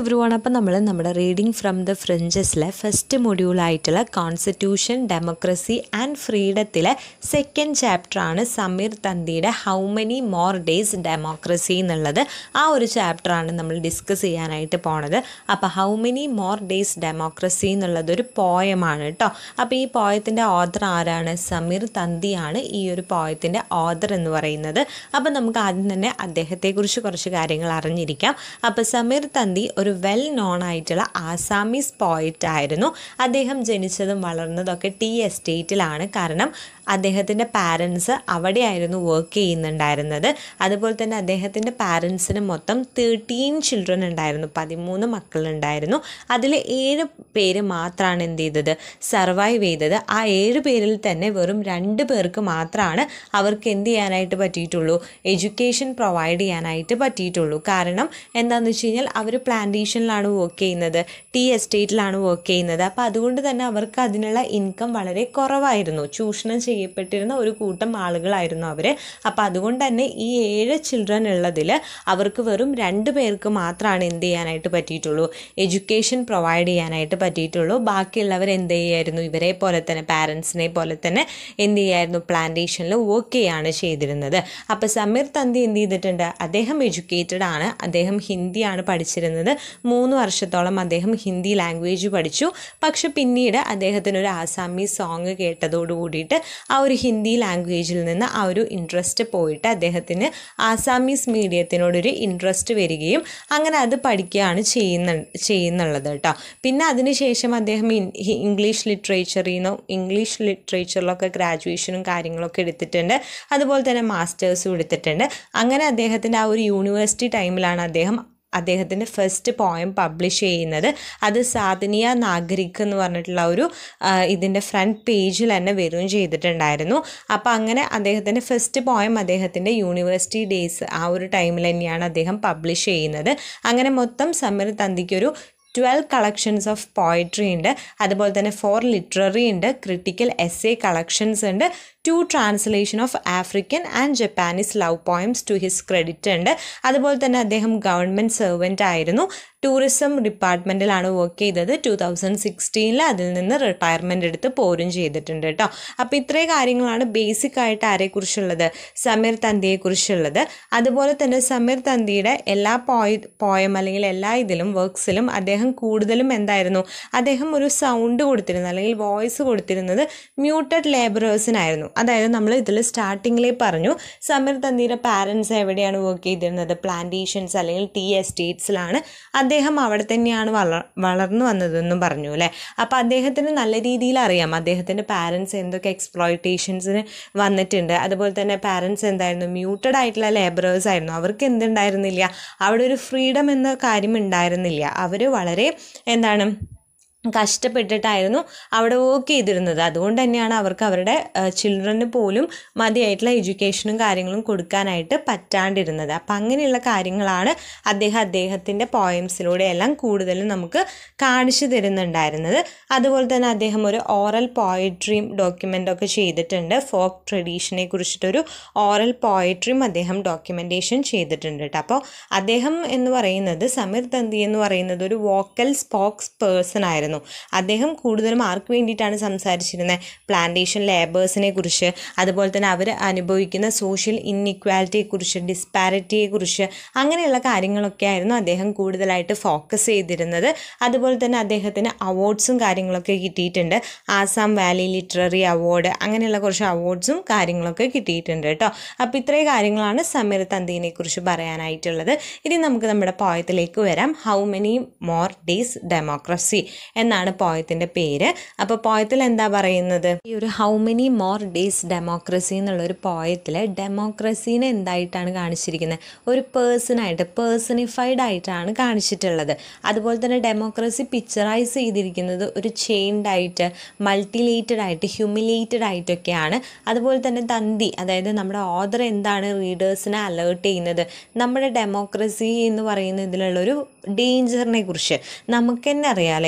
every one അപ്പം നമ്മൾ നമ്മുടെ റീഡിംഗ് ഫ്രം ദ ഫ്രഞ്ചസിലെ ഫസ്റ്റ് മൊഡ്യൂളായിട്ടുള്ള കോൺസ്റ്റിറ്റ്യൂഷൻ ഡെമോക്രസി ആൻഡ് ഫ്രീഡത്തിലെ സെക്കൻഡ് ചാപ്റ്ററാണ് സമീർ തന്തിയുടെ how many more days democracy എന്നുള്ളത് ആ ഒരു ചാപ്റ്ററാണ് നമ്മൾ ഡിസ്കസ് ചെയ്യാനായിട്ട് പോണത് അപ്പോൾ how many more days democracy എന്നുള്ളത് ഒരു പോയമാണ് കേട്ടോ അപ്പോൾ ഈ പോയത്തിൻ്റെ ഓദർ ആരാണ് സമീർ തന്തിയാണ് ഈ ഒരു പോയത്തിൻ്റെ ഓദർ എന്ന് പറയുന്നത് അപ്പോൾ നമുക്ക് ആദ്യം തന്നെ അദ്ദേഹത്തെക്കുറിച്ച് കുറച്ച് കാര്യങ്ങൾ അറിഞ്ഞിരിക്കാം അപ്പോൾ സമീർ തന്തി ഒരു വെൽ നോൺ ആയിട്ടുള്ള ആസാമീസ് പോയിറ്റ് ആയിരുന്നു അദ്ദേഹം ജനിച്ചതും വളർന്നതൊക്കെ ടീ എസ്റ്റേറ്റിലാണ് കാരണം അദ്ദേഹത്തിൻ്റെ പാരൻസ് അവിടെയായിരുന്നു വർക്ക് ചെയ്യുന്നുണ്ടായിരുന്നത് അതുപോലെ തന്നെ അദ്ദേഹത്തിൻ്റെ പാരൻസിന് മൊത്തം തേർട്ടീൻ ചിൽഡ്രൻ ഉണ്ടായിരുന്നു പതിമൂന്ന് മക്കളുണ്ടായിരുന്നു അതിൽ ഏഴ് പേര് മാത്രമാണ് എന്ത് ചെയ്തത് സർവൈവ് ചെയ്തത് ആ ഏഴ് പേരിൽ തന്നെ വെറും രണ്ട് പേർക്ക് മാത്രമാണ് അവർക്ക് എന്ത് ചെയ്യാനായിട്ട് പറ്റിയിട്ടുള്ളൂ എഡ്യൂക്കേഷൻ പ്രൊവൈഡ് ചെയ്യാനായിട്ട് പറ്റിയിട്ടുള്ളൂ കാരണം എന്താണെന്ന് വെച്ച് കഴിഞ്ഞാൽ അവർ പ്ലാന്റേഷനിലാണ് വർക്ക് ചെയ്യുന്നത് ടീ എസ്റ്റേറ്റിലാണ് വർക്ക് ചെയ്യുന്നത് അപ്പോൾ അതുകൊണ്ട് തന്നെ അവർക്ക് അതിനുള്ള ഇൻകം വളരെ കുറവായിരുന്നു ചൂഷണം ചെയ്യപ്പെട്ടിരുന്ന ഒരു കൂട്ടം ആളുകളായിരുന്നു അവർ അപ്പോൾ അതുകൊണ്ട് തന്നെ ഈ ഏഴ് ചിൽഡ്രൻ ഉള്ളതിൽ അവർക്ക് വെറും രണ്ട് പേർക്ക് മാത്രമാണ് എന്ത് ചെയ്യാനായിട്ട് പറ്റിയിട്ടുള്ളൂ എഡ്യൂക്കേഷൻ പ്രൊവൈഡ് ചെയ്യാനായിട്ട് പറ്റിയിട്ടുള്ളൂ ബാക്കിയുള്ളവർ എന്ത് ചെയ്യായിരുന്നു ഇവരെ പോലെ തന്നെ പാരൻസിനെ പോലെ തന്നെ എന്ത് ചെയ്യായിരുന്നു പ്ലാന്റേഷനിൽ വർക്ക് ചെയ്യാണ് ചെയ്തിരുന്നത് അപ്പോൾ സമീർ തന്തി എന്ത് ചെയ്തിട്ടുണ്ട് അദ്ദേഹം എഡ്യൂക്കേറ്റഡ് ആണ് അദ്ദേഹം ഹിന്ദിയാണ് പഠിച്ചിരുന്നത് മൂന്ന് വർഷത്തോളം അദ്ദേഹം ഹിന്ദി ലാംഗ്വേജ് പഠിച്ചു പക്ഷെ പിന്നീട് അദ്ദേഹത്തിന് ഒരു ആസാമീസ് സോങ് കേട്ടതോട് കൂടിയിട്ട് ആ ഒരു ഹിന്ദി ലാംഗ്വേജിൽ നിന്ന് ആ ഒരു ഇൻട്രസ്റ്റ് പോയിട്ട് അദ്ദേഹത്തിന് ആസാമീസ് മീഡിയത്തിനോടൊരു ഇൻട്രസ്റ്റ് വരികയും അങ്ങനെ അത് പഠിക്കുകയാണ് ചെയ്യുന്ന ചെയ്യുന്നുള്ളത് കേട്ടോ പിന്നെ അതിനുശേഷം അദ്ദേഹം ഇൻ- ഹി- ഇംഗ്ലീഷ് ലിറ്ററേച്ചറിൽ നിന്നും ഇംഗ്ലീഷ് ലിറ്ററേച്ചറിലൊക്കെ ഗ്രാജുവേഷനും കാര്യങ്ങളൊക്കെ എടുത്തിട്ടുണ്ട് അതുപോലെ തന്നെ മാസ്റ്റേഴ്സും എടുത്തിട്ടുണ്ട് അങ്ങനെ അദ്ദേഹത്തിൻ്റെ ആ ഒരു യൂണിവേഴ്സിറ്റി ടൈമിലാണ് അദ്ദേഹം അദ്ദേഹത്തിൻ്റെ ഫസ്റ്റ് പോയം പബ്ലിഷ് ചെയ്യുന്നത് അത് സാധനിയ നാഗരിക് എന്ന് പറഞ്ഞിട്ടുള്ള ഒരു ഇതിൻ്റെ ഫ്രണ്ട് പേജിൽ തന്നെ വരികയും ചെയ്തിട്ടുണ്ടായിരുന്നു അപ്പോൾ അങ്ങനെ അദ്ദേഹത്തിൻ്റെ ഫസ്റ്റ് പോയം അദ്ദേഹത്തിൻ്റെ യൂണിവേഴ്സിറ്റി ഡേയ്സ് ആ ഒരു ടൈമിൽ തന്നെയാണ് അദ്ദേഹം പബ്ലിഷ് ചെയ്യുന്നത് അങ്ങനെ മൊത്തം സമീർ തന്തിക്കൊരു ട്വൽവ് കളക്ഷൻസ് ഓഫ് പോയിട്രി ഉണ്ട് അതുപോലെ തന്നെ ഫോർ ലിറ്റററി ഉണ്ട് ക്രിട്ടിക്കൽ എസ് എ കളക്ഷൻസ് ഉണ്ട് two translation of African and Japanese love poems to his credit ഉണ്ട് അതുപോലെ തന്നെ അദ്ദേഹം ഗവൺമെൻറ് സെർവൻ്റ് ആയിരുന്നു ടൂറിസം ഡിപ്പാർട്ട്മെൻറ്റിലാണ് വർക്ക് ചെയ്തത് ടു തൗസൻഡ് സിക്സ്റ്റീനിൽ അതിൽ നിന്ന് റിട്ടയർമെൻ്റ് എടുത്ത് പോരും ചെയ്തിട്ടുണ്ട് കേട്ടോ അപ്പോൾ ഇത്രയും കാര്യങ്ങളാണ് ബേസിക് ആയിട്ട് ആരെക്കുറിച്ചുള്ളത് സമീർ തന്തിയെക്കുറിച്ചുള്ളത് അതുപോലെ തന്നെ സമീർ തന്തിയുടെ എല്ലാ പോയ പോയം അല്ലെങ്കിൽ എല്ലാ ഇതിലും വർക്ക്സിലും അദ്ദേഹം കൂടുതലും എന്തായിരുന്നു അദ്ദേഹം ഒരു സൗണ്ട് കൊടുത്തിരുന്നത് അല്ലെങ്കിൽ വോയിസ് കൊടുത്തിരുന്നത് മ്യൂട്ടഡ് ലേബറേഴ്സിനായിരുന്നു അതായത് നമ്മൾ ഇതിൽ സ്റ്റാർട്ടിങ്ങിലേ പറഞ്ഞു സമീർ തന്തിയുടെ പാരൻസ് എവിടെയാണ് വർക്ക് ചെയ്തിരുന്നത് പ്ലാന്റേഷൻസ് അല്ലെങ്കിൽ ടീ എസ്റ്റേറ്റ്സിലാണ് അദ്ദേഹം അവിടെ തന്നെയാണ് വളർ വളർന്നു വന്നതെന്നും പറഞ്ഞു അല്ലേ അപ്പോൾ അദ്ദേഹത്തിന് നല്ല രീതിയിൽ അറിയാം അദ്ദേഹത്തിൻ്റെ പാരൻസ് എന്തൊക്കെ എക്സ്പ്ലോയിറ്റേഷൻസിന് വന്നിട്ടുണ്ട് അതുപോലെ തന്നെ പാരൻസ് എന്തായിരുന്നു മ്യൂട്ടഡ് ആയിട്ടുള്ള ലേബറേഴ്സ് ആയിരുന്നു അവർക്ക് എന്തുണ്ടായിരുന്നില്ല അവിടെ ഒരു ഫ്രീഡം എന്ന കാര്യം ഉണ്ടായിരുന്നില്ല അവർ വളരെ എന്താണ് കഷ്ടപ്പെട്ടിട്ടായിരുന്നു അവിടെ വർക്ക് ചെയ്തിരുന്നത് അതുകൊണ്ട് തന്നെയാണ് അവർക്ക് അവരുടെ ചിൽഡ്രന് പോലും മതിയായിട്ടുള്ള എഡ്യൂക്കേഷനും കാര്യങ്ങളും കൊടുക്കാനായിട്ട് പറ്റാണ്ടിരുന്നത് അപ്പം അങ്ങനെയുള്ള കാര്യങ്ങളാണ് അദ്ദേഹം അദ്ദേഹത്തിൻ്റെ പോയംസിലൂടെ എല്ലാം കൂടുതലും നമുക്ക് കാണിച്ചു തരുന്നുണ്ടായിരുന്നത് അതുപോലെ തന്നെ അദ്ദേഹം ഒരു ഓറൽ പോയട്രിയും ഡോക്യുമെൻ്റൊക്കെ ചെയ്തിട്ടുണ്ട് ഫോക്ക് ട്രഡീഷനെ കുറിച്ചിട്ടൊരു ഓറൽ പോയട്രിയും അദ്ദേഹം ഡോക്യുമെൻറ്റേഷൻ ചെയ്തിട്ടുണ്ട് കേട്ടോ അപ്പോൾ അദ്ദേഹം എന്ന് പറയുന്നത് സമീർ തന്തി എന്ന് പറയുന്നത് ഒരു വോക്കൽ സ്പോക്സ് പേഴ്സൺ ആയിരുന്നു അദ്ദേഹം കൂടുതലും ആർക്ക് വേണ്ടിയിട്ടാണ് സംസാരിച്ചിരുന്നത് പ്ലാന്റേഷൻ ലേബേഴ്സിനെ കുറിച്ച് അതുപോലെ തന്നെ അവർ അനുഭവിക്കുന്ന സോഷ്യൽ ഇൻഇക്വാലിറ്റിയെക്കുറിച്ച് ഡിസ്പാരിറ്റിയെക്കുറിച്ച് അങ്ങനെയുള്ള കാര്യങ്ങളൊക്കെ ആയിരുന്നു അദ്ദേഹം കൂടുതലായിട്ട് ഫോക്കസ് ചെയ്തിരുന്നത് അതുപോലെ തന്നെ അദ്ദേഹത്തിന് അവാർഡ്സും കാര്യങ്ങളൊക്കെ കിട്ടിയിട്ടുണ്ട് ആസാം വാലി ലിറ്റററി അവാർഡ് അങ്ങനെയുള്ള കുറച്ച് അവാർഡ്സും കാര്യങ്ങളൊക്കെ കിട്ടിയിട്ടുണ്ട് കേട്ടോ അപ്പോൾ ഇത്രയും കാര്യങ്ങളാണ് സമീർ തന്തീനെ കുറിച്ച് പറയാനായിട്ടുള്ളത് ഇനി നമുക്ക് നമ്മുടെ പോയത്തിലേക്ക് വരാം how many more days democracy എന്നാണ് പോയത്തിൻ്റെ പേര് അപ്പോൾ പോയത്തിൽ എന്താ പറയുന്നത് ഈ ഒരു how many more days democracy എന്നുള്ള ഒരു പോയത്തിൽ ഡെമോക്രസീനെ എന്തായിട്ടാണ് കാണിച്ചിരിക്കുന്നത് ഒരു പേഴ്സണായിട്ട് പേഴ്സണിഫൈഡ് ആയിട്ടാണ് കാണിച്ചിട്ടുള്ളത് അതുപോലെ തന്നെ ഡെമോക്രസി പിക്ചറൈസ് ചെയ്തിരിക്കുന്നത് ഒരു ചെയിൻഡ് ആയിട്ട് മൾട്ടിലേറ്റഡ് ആയിട്ട് ഹ്യൂമിലേറ്റഡ് ആയിട്ടൊക്കെയാണ് അതുപോലെ തന്നെ തന്തി അതായത് നമ്മുടെ ഓദർ എന്താണ് റീഡേഴ്സിനെ അലേർട്ട് ചെയ്യുന്നത് നമ്മുടെ ഡെമോക്രസി എന്ന് പറയുന്ന ഇതിലുള്ളൊരു ഡേഞ്ചറിനെ കുറിച്ച് നമുക്ക് തന്നെ അറിയാമല്ലേ നമുക്ക്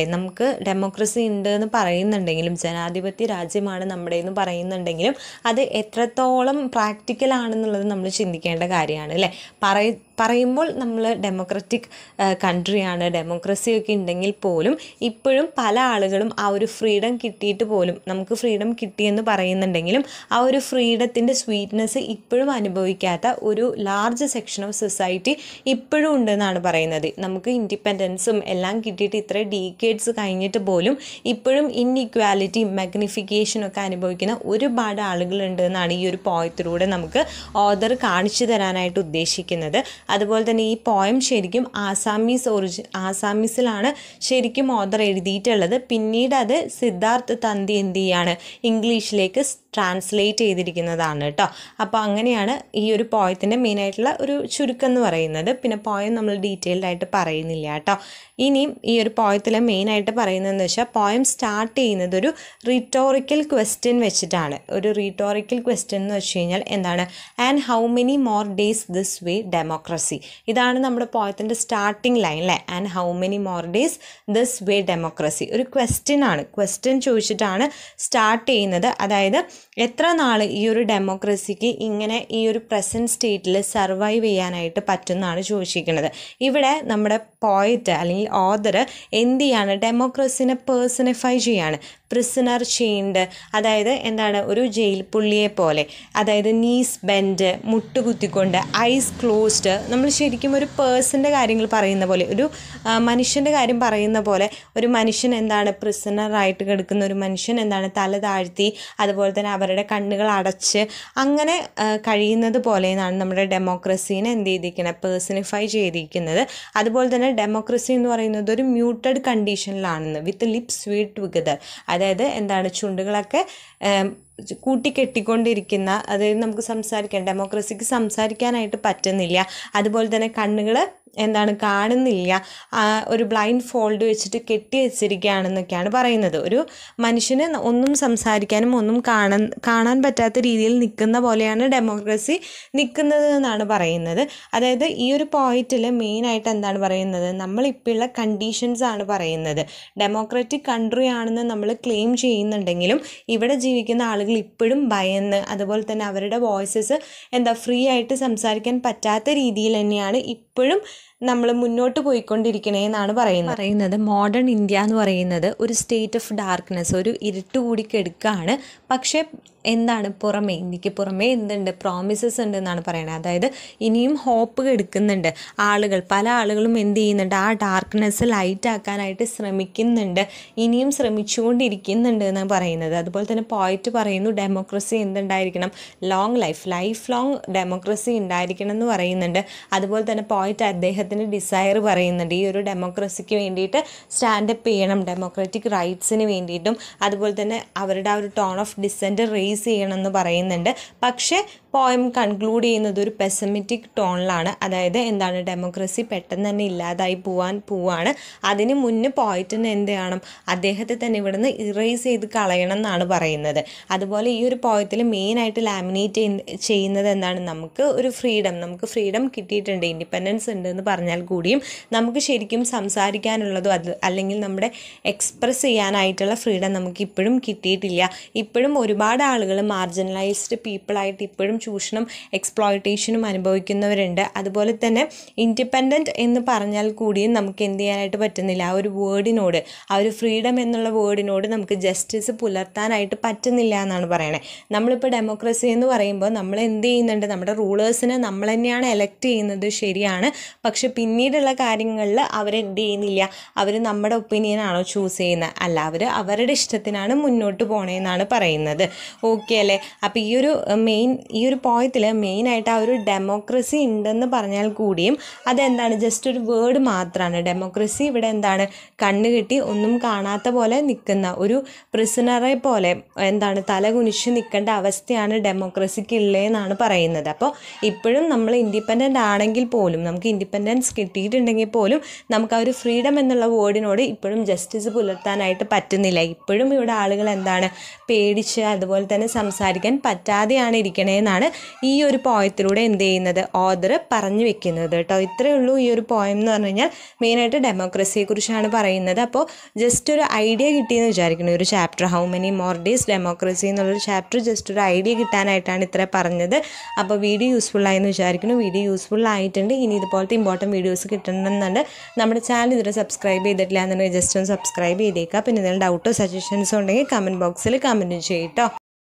നമുക്ക് ഡെമോക്രസി ഉണ്ട് എന്ന് പറയുന്നുണ്ടെങ്കിലും ജനാധിപത്യ രാജ്യമാണ് നമ്മുടെ എന്ന് പറയുന്നുണ്ടെങ്കിലും അത് എത്രത്തോളം പ്രാക്ടിക്കൽ ആണെന്നുള്ളത് നമ്മൾ ചിന്തിക്കേണ്ട കാര്യമാണ് അല്ലേ പറയ പറയുമ്പോൾ നമ്മൾ ഡെമോക്രറ്റിക് കൺട്രിയാണ് ഡെമോക്രസി ഒക്കെ ഉണ്ടെങ്കിൽ പോലും ഇപ്പോഴും പല ആളുകളും ആ ഒരു ഫ്രീഡം കിട്ടിയിട്ട് പോലും നമുക്ക് ഫ്രീഡം കിട്ടിയെന്ന് പറയുന്നുണ്ടെങ്കിലും ആ ഒരു ഫ്രീഡത്തിൻ്റെ സ്വീറ്റ്നെസ് ഇപ്പോഴും അനുഭവിക്കാത്ത ഒരു ലാർജ് സെക്ഷൻ ഓഫ് സൊസൈറ്റി ഇപ്പോഴും ഉണ്ടെന്നാണ് പറയുന്നത് നമുക്ക് ഇൻഡിപെൻഡൻസും എല്ലാം കിട്ടിയിട്ട് ഇത്ര ഡീക്കേഡ്സ് കഴിഞ്ഞിട്ട് പോലും ഇപ്പോഴും ഇൻഇക്വാലിറ്റി മാഗ്നിഫിക്കേഷനും ഒക്കെ അനുഭവിക്കുന്ന ഒരുപാട് ആളുകളുണ്ട് എന്നാണ് ഈ ഒരു പോയത്തിലൂടെ നമുക്ക് ഓദർ കാണിച്ചു തരാനായിട്ട് ഉദ്ദേശിക്കുന്നത് അതുപോലെ തന്നെ ഈ പോയം ശരിക്കും ആസാമീസ് ഒറിജി ആസാമീസിലാണ് ശരിക്കും ഓദർ എഴുതിയിട്ടുള്ളത് പിന്നീട് അത് സിദ്ധാർത്ഥ് തന്തി എന്ത് ചെയ്യാണ് ഇംഗ്ലീഷിലേക്ക് ട്രാൻസ്ലേറ്റ് ചെയ്തിരിക്കുന്നതാണ് കേട്ടോ അപ്പോൾ അങ്ങനെയാണ് ഈ ഒരു പോയത്തിൻ്റെ മെയിനായിട്ടുള്ള ഒരു ചുരുക്കം എന്ന് പറയുന്നത് പിന്നെ പോയം നമ്മൾ ഡീറ്റെയിൽഡ് ആയിട്ട് പറയുന്നില്ല കേട്ടോ ഇനിയും ഈ ഒരു പോയത്തിൽ മെയിനായിട്ട് പറയുന്നതെന്ന് വെച്ചാൽ പോയം സ്റ്റാർട്ട് ചെയ്യുന്നത് ഒരു റിട്ടോറിക്കൽ ക്വസ്റ്റ്യൻ വെച്ചിട്ടാണ് ഒരു റിട്ടോറിക്കൽ ക്വസ്റ്റ്യൻ എന്ന് വെച്ച് കഴിഞ്ഞാൽ എന്താണ് and how many more days this way democracy ഇതാണ് നമ്മുടെ പോയത്തിൻ്റെ സ്റ്റാർട്ടിംഗ് ലൈൻ അല്ലേ and how many more days this way democracy ഒരു ക്വസ്റ്റ്യൻ ആണ് ക്വസ്റ്റ്യൻ ചോദിച്ചിട്ടാണ് സ്റ്റാർട്ട് ചെയ്യുന്നത് അതായത് എത്ര നാൾ ഈ ഒരു ഡെമോക്രസിക്ക് ഇങ്ങനെ ഈ ഒരു പ്രസൻറ്റ് സ്റ്റേറ്റിൽ സർവൈവ് ചെയ്യാനായിട്ട് പറ്റുമെന്നാണ് ചോദിച്ചിരിക്കുന്നത് ഇവിടെ നമ്മുടെ പോയറ്റ് അല്ലെങ്കിൽ ഓദർ എന്ത് ചെയ്യാണ് ഡെമോക്രസിനെ പേഴ്സണിഫൈ ചെയ്യാണ് പ്രിസണർ ചെയിൻഡ് അതായത് എന്താണ് ഒരു ജയിൽ പുള്ളിയെ പോലെ അതായത് നീസ് ബെൻഡ് മുട്ടുകുത്തിക്കൊണ്ട് ഐസ് ക്ലോസ്ഡ് നമ്മൾ ശരിക്കും ഒരു പേഴ്സൻ്റെ കാര്യങ്ങൾ പറയുന്ന പോലെ ഒരു മനുഷ്യൻ്റെ കാര്യം പറയുന്ന പോലെ ഒരു മനുഷ്യൻ എന്താണ് പ്രിസണറായിട്ട് കിടക്കുന്ന ഒരു മനുഷ്യൻ എന്താണ് തല താഴ്ത്തി അതുപോലെ തന്നെ അവരുടെ കണ്ണുകൾ അടച്ച് അങ്ങനെ ആ, കഴിയുന്നത് പോലെ എന്നാണ് നമ്മുടെ ഡെമോക്രസീനെ എന്ത് ചെയ്തിരിക്കുന്നത് പേഴ്സണിഫൈ ചെയ്തിരിക്കുന്നത് അതുപോലെ തന്നെ ഡെമോക്രസി എന്ന് പറയുന്നത് ഒരു മ്യൂട്ടഡ് കണ്ടീഷനിലാണെന്ന് വിത്ത് ലിപ്സ് സ്വീറ്റ് ടുഗദർ അതായത് എന്താണ് ചുണ്ടുകളൊക്കെ ഏം, കൂട്ടിക്കെട്ടിക്കൊണ്ടിരിക്കുന്ന അതായത് നമുക്ക് സംസാരിക്കാൻ ഡെമോക്രസിക്ക് സംസാരിക്കാനായിട്ട് പറ്റുന്നില്ല അതുപോലെ തന്നെ കണ്ണുകൾ എന്താണ് കാണുന്നില്ല ആ, ഒരു ബ്ലൈൻഡ് ഫോൾഡ് വെച്ചിട്ട് കെട്ടി വെച്ചിരിക്കുകയാണെന്നൊക്കെയാണ് പറയുന്നത് ഒരു മനുഷ്യന് ഒന്നും സംസാരിക്കാനും ഒന്നും കാണാൻ കാണാൻ പറ്റാത്ത രീതിയിൽ നിൽക്കുന്ന പോലെയാണ് ഡെമോക്രസി നിൽക്കുന്നത് എന്നാണ് പറയുന്നത് അതായത് ഈ ഒരു പോയിന്റിൽ മെയിനായിട്ട് എന്താണ് പറയുന്നത് നമ്മളിപ്പോഴുള്ള കണ്ടീഷൻസ് ആണ് പറയുന്നത് ഡെമോക്രാറ്റിക് കൺട്രി ആണെന്ന് നമ്മൾ ക്ലെയിം ചെയ്യുന്നുണ്ടെങ്കിലും ഇവിടെ ജീവിക്കുന്ന ആളുകൾ ഇപ്പോഴും ഭയന്ന് അതുപോലെ തന്നെ അവരുടെ വോയിസസ് എന്താ ഫ്രീ ആയിട്ട് സംസാരിക്കാൻ പറ്റാത്ത രീതിയിൽ തന്നെയാണ് ഇപ്പോഴും നമ്മൾ മുന്നോട്ട് പോയിക്കൊണ്ടിരിക്കണേ എന്നാണ് പറയുന്നത് പറയുന്നത് മോഡേൺ ഇന്ത്യ എന്ന് പറയുന്നത് ഒരു സ്റ്റേറ്റ് ഓഫ് ഡാർക്ക്നെസ് ഒരു ഇരുട്ട് കൂടി കെടുക്കുകയാണ് പക്ഷേ എന്താണ് പുറമേ ഇന്ത്യക്ക് പുറമേ എന്തുണ്ട് പ്രോമിസസ് ഉണ്ട് എന്നാണ് പറയുന്നത് അതായത് ഇനിയും ഹോപ്പ് കെടുക്കുന്നുണ്ട് ആളുകൾ പല ആളുകളും എന്ത് ചെയ്യുന്നുണ്ട് ആ ഡാർക്ക്നെസ് ലൈറ്റ് ആക്കാനായിട്ട് ശ്രമിക്കുന്നുണ്ട് ഇനിയും ശ്രമിച്ചുകൊണ്ടിരിക്കുന്നുണ്ട് എന്നാണ് പറയുന്നത് അതുപോലെ തന്നെ പോയിറ്റ് പറയുന്നു ഡെമോക്രസി എന്തുണ്ടായിരിക്കണം long life life long democracy ഉണ്ടായിരിക്കണം എന്ന് പറയുന്നുണ്ട് അതുപോലെ തന്നെ പോയിറ്റ് അദ്ദേഹത്തിൻ്റെ ഡിസയർ പറയുന്നുണ്ട് ഈ ഒരു ഡെമോക്രസിക്ക് വേണ്ടിയിട്ട് സ്റ്റാൻഡപ്പ് ചെയ്യണം ഡെമോക്രാറ്റിക് റൈറ്റ്സിന് വേണ്ടിയിട്ടും അതുപോലെ തന്നെ അവരുടെ ആ ഒരു ടോൺ ഓഫ് ഡിസെൻറ്റ് റേസ് ചെയ്യണം എന്ന് പറയുന്നുണ്ട് പക്ഷേ പോയം കൺക്ലൂഡ് ചെയ്യുന്നത് ഒരു പെസമിറ്റിക് ടോണിലാണ് അതായത് എന്താണ് ഡെമോക്രസി പെട്ടെന്ന് തന്നെ ഇല്ലാതായി പോവാൻ പോവാണ് അതിന് മുന്നേ പോയിട്ടിന് എന്ത് ചെയ്യണം അദ്ദേഹത്തെ തന്നെ ഇവിടുന്ന് ഇറേസ് ചെയ്ത് കളയണം എന്നാണ് പറയുന്നത് അതുപോലെ ഈ ഒരു പോയത്തിൽ മെയിനായിട്ട് ലാമിനേറ്റ് ചെയ്യുന്നത് എന്താണ് നമുക്ക് ഒരു ഫ്രീഡം നമുക്ക് ഫ്രീഡം കിട്ടിയിട്ടുണ്ട് ഇൻഡിപെൻഡൻസ് ഉണ്ട് എന്ന് പറഞ്ഞാൽ കൂടിയും നമുക്ക് ശരിക്കും സംസാരിക്കാനുള്ളതും അത് അല്ലെങ്കിൽ നമ്മുടെ എക്സ്പ്രസ് ചെയ്യാനായിട്ടുള്ള ഫ്രീഡം നമുക്ക് ഇപ്പോഴും കിട്ടിയിട്ടില്ല ഇപ്പോഴും ഒരുപാട് ആളുകൾ മാർജിനലൈസ്ഡ് പീപ്പിളായിട്ട് ഇപ്പോഴും ചൂഷണം എക്സ്പ്ലോയിറ്റേഷനും അനുഭവിക്കുന്നവരുണ്ട് അതുപോലെ തന്നെ ഇൻഡിപെൻഡൻറ്റ് എന്ന് പറഞ്ഞാൽ കൂടിയും നമുക്ക് എന്ത് ചെയ്യാനായിട്ട് പറ്റുന്നില്ല ആ ഒരു വേർഡിനോട് ആ ഒരു ഫ്രീഡം എന്നുള്ള വേർഡിനോട് നമുക്ക് ജസ്റ്റിസ് പുലർത്താനായിട്ട് പറ്റുന്നില്ല എന്നാണ് പറയണത് നമ്മളിപ്പോൾ ഡെമോക്രസി എന്ന് പറയുമ്പോൾ നമ്മൾ എന്ത് ചെയ്യുന്നുണ്ട് നമ്മുടെ റൂളേഴ്സിനെ നമ്മൾ തന്നെയാണ് എലക്ട് ചെയ്യുന്നത് ശരിയാണ് പക്ഷെ പിന്നീടുള്ള കാര്യങ്ങളിൽ അവരെന്ത് ചെയ്യുന്നില്ല അവർ നമ്മുടെ ഒപ്പീനിയനാണോ ചൂസ് ചെയ്യുന്നത് അല്ല അവർ അവരുടെ ഇഷ്ടത്തിനാണ് മുന്നോട്ട് പോണേന്നാണ് പറയുന്നത് ഓക്കെ അല്ലേ അപ്പോൾ ഈ ഒരു മെയിൻ ഈ ഒരു പോയത്തിൽ മെയിനായിട്ട് ആ ഒരു ഡെമോക്രസി ഉണ്ടെന്ന് പറഞ്ഞാൽ കൂടിയും അതെന്താണ് ജസ്റ്റ് ഒരു വേർഡ് മാത്രമാണ് ഡെമോക്രസി ഇവിടെ എന്താണ് കണ്ണ് കെട്ടി ഒന്നും കാണാത്ത പോലെ നിൽക്കുന്ന ഒരു പ്രിസണറെ പോലെ എന്താണ് തല കുനിച്ച് നിൽക്കേണ്ട അവസ്ഥയാണ് ഡെമോക്രസിക്ക് ഉള്ളതെന്നാണ് പറയുന്നത് അപ്പോൾ ഇപ്പോഴും നമ്മൾ ഇൻഡിപെൻഡൻ്റ് ആണെങ്കിൽ പോലും നമുക്ക് ഇൻഡിപെൻഡൻസ് കിട്ടിയിട്ടുണ്ടെങ്കിൽ പോലും നമുക്ക് ആ ഒരു ഫ്രീഡം എന്നുള്ള വേർഡിനോട് ഇപ്പോഴും ജസ്റ്റിസ് പുലർത്താനായിട്ട് പറ്റുന്നില്ല ഇപ്പോഴും ഇവിടെ ആളുകൾ എന്താണ് പേടിച്ച് അതുപോലെ തന്നെ സംസാരിക്കാൻ പറ്റാതെയാണ് ഇരിക്കണേന്നാണ് ഈ ഒരു പോയത്തിലൂടെ എന്ത് ചെയ്യുന്നത് ഓദർ പറഞ്ഞു വെക്കുന്നത് കേട്ടോ ഇത്രയേ ഉള്ളൂ ഈ ഒരു പോയം എന്ന് പറഞ്ഞു കഴിഞ്ഞാൽ മെയിനായിട്ട് ഡെമോക്രസിയെക്കുറിച്ചാണ് പറയുന്നത് അപ്പോൾ ജസ്റ്റ് ഒരു ഐഡിയ കിട്ടിയെന്ന് വിചാരിക്കുന്നു ഈ ഒരു chapter how many more days democracy എന്നുള്ളൊരു ചാപ്റ്റർ ജസ്റ്റ് ഒരു ഐഡിയ കിട്ടാനായിട്ടാണ് ഇത്ര പറഞ്ഞത് അപ്പോൾ വീഡിയോ യൂസ്ഫുൾ ആയെന്ന് വിചാരിക്കുന്നു വീഡിയോ യൂസ്ഫുൾ ആയിട്ടുണ്ട് ഇനി ഇതുപോലത്തെ ഇമ്പോർട്ടൻറ്റ് വീഡിയോസ് കിട്ടണമെന്നുണ്ട് നമ്മുടെ ചാനൽ ഇതുവരെ സബ്സ്ക്രൈബ് ചെയ്തിട്ടില്ല എന്നുണ്ടെങ്കിൽ ജസ്റ്റ് ഒന്ന് സബ്സ്ക്രൈബ് ചെയ്തേക്കുക പിന്നെ എന്തെങ്കിലും ഡൗട്ടോ സജഷൻസോ ഉണ്ടെങ്കിൽ കമൻറ്റ് ബോക്സിൽ കമൻറ്റ് ചെയ്യട്ടോ